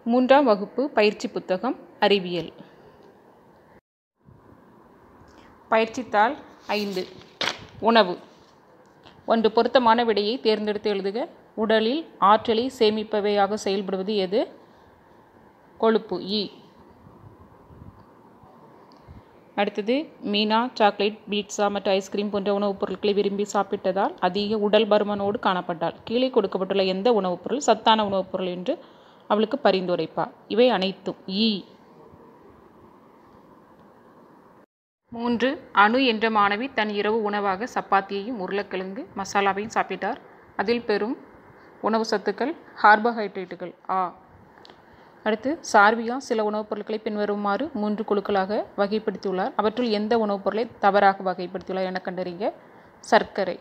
மூன்றாம் வகுப்பு பயிற்சி புத்தகம் அறிவியல் பயிற்சித்தாள் ஐந்து உணவு ஒன்று பொருத்தமான விடையை தேர்ந்தெடுத்து எழுதுக உடலில் ஆற்றலை சேமிப்பவையாக செயல்படுவது எது கொழுப்பு இ அடுத்தது மீனா சாக்லேட் பீட்சா மற்றும் ஐஸ்கிரீம் போன்ற உணவுப் பொருட்களை விரும்பி சாப்பிட்டதால் அதிக உடல் பருமனோடு காணப்பட்டாள் கீழே கொடுக்கப்பட்டுள்ள எந்த உணவுப் பொருள் சத்தான உணவுப் பொருள் என்று அவளுக்கு பரிந்துரைப்பார் இவை அனைத்தும் ஈ மூன்று அணு என்ற மாணவி தன் இரவு உணவாக சப்பாத்தியையும் உருளைக்கிழங்கு மசாலாவையும் சாப்பிட்டார் அதில் பெறும் உணவு சத்துக்கள் கார்போஹைட்ரேட்டுகள் ஆ அடுத்து சார்வியா சில உணவுப் பொருட்களை பின்வருமாறு மூன்று குழுக்களாக வகைப்படுத்தியுள்ளார் அவற்றுள் எந்த உணவுப் பொருளை தவறாக வகைப்படுத்தியுள்ளார் என கண்டறிங்க சர்க்கரை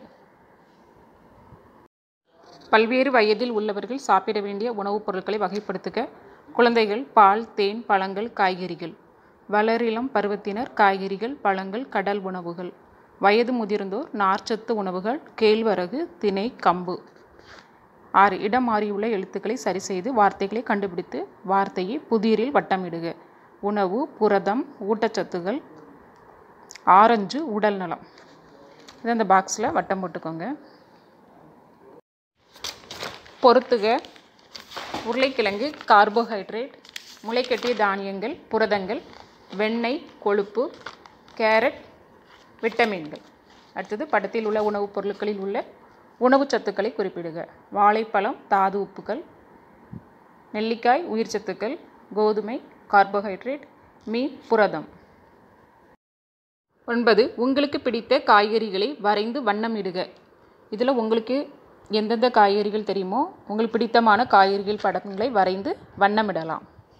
பல்வேறு வயதில் உள்ளவர்கள் சாப்பிட வேண்டிய உணவுப் பொருட்களை வகைப்படுத்துக குழந்தைகள் பால் தேன் பழங்கள் காய்கறிகள் வளரிளம் பருவத்தினர் காய்கறிகள் பழங்கள் கடல் உணவுகள் வயது முதிர்ந்தோர் நார்ச்சத்து உணவுகள் கேழ்வரகு திணை கம்பு ஆறு இடம் மாறியுள்ள எழுத்துக்களை சரிசெய்து வார்த்தைகளை கண்டுபிடித்து வார்த்தையை புதிரில் வட்டமிடுக உணவு புரதம் ஊட்டச்சத்துகள் ஆரஞ்சு உடல் நலம் இது அந்த பாக்ஸில் வட்டம் போட்டுக்கோங்க பொறுத்துக உருளைக்கிழங்கு கார்போஹைட்ரேட் முளைக்கட்டிய தானியங்கள் புரதங்கள் வெண்ணெய் கொழுப்பு கேரட் விட்டமின்கள் அடுத்தது படத்தில் உள்ள உணவுப் பொருட்களில் உள்ள உணவுச் சத்துக்களை குறிப்பிடுக வாழைப்பழம் தாது உப்புகள் நெல்லிக்காய் உயிர் சத்துக்கள் கோதுமை கார்போஹைட்ரேட் மீன் புரதம் ஒன்பது உங்களுக்கு பிடித்த காய்கறிகளை வரைந்து வண்ணமிடுக இதில் உங்களுக்கு எந்தெந்த காய்கறிகள் தெரியுமோ உங்களுக்கு பிடித்தமான காய்கறிகள் படங்களை வரைந்து வண்ணமிடலாம்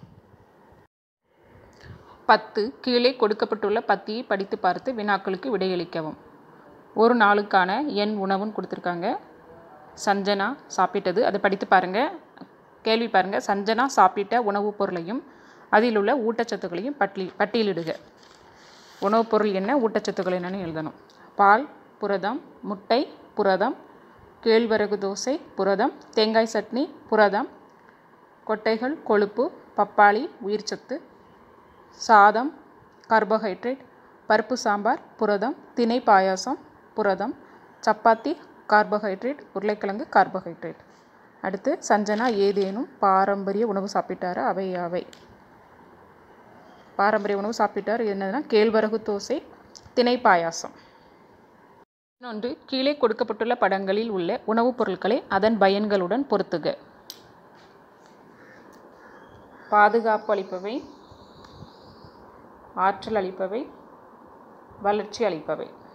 பத்து கீழே கொடுக்கப்பட்டுள்ள பத்தியை படித்து பார்த்து வினாக்களுக்கு விடையளிக்கவும் ஒரு நாளுக்கான எண் உணவுன்னு கொடுத்துருக்காங்க சஞ்சனா சாப்பிட்டது அதை படித்து பாருங்கள் கேள்வி பாருங்கள் சஞ்சனா சாப்பிட்ட உணவுப் பொருளையும் அதில் உள்ள ஊட்டச்சத்துக்களையும் பட்டி பட்டியலிடுக உணவுப் பொருள் என்ன ஊட்டச்சத்துக்கள் என்னன்னு எழுதணும் பால் புரதம் முட்டை புரதம் கேழ்வரகு தோசை புரதம் தேங்காய் சட்னி புரதம் கொட்டைகள் கொழுப்பு பப்பாளி உயிர்ச்சத்து சாதம் கார்போஹைட்ரேட் பருப்பு சாம்பார் புரதம் திணை பாயாசம் புரதம் சப்பாத்தி கார்போஹைட்ரேட் உருளைக்கிழங்கு கார்போஹைட்ரேட் அடுத்து சஞ்சனா ஏதேனும் பாரம்பரிய உணவு சாப்பிட்டாரா அவை அவை பாரம்பரிய உணவு சாப்பிட்டார் என்னதுன்னா கேழ்வரகு தோசை திணை பாயாசம் இன்னொன்று கீழே கொடுக்கப்பட்டுள்ள படங்களில் உள்ள உணவுப் பொருட்களை அதன் பயன்களுடன் பொருத்துக பாதுகாப்பு அளிப்பவை ஆற்றல் அளிப்பவை வளர்ச்சி அளிப்பவை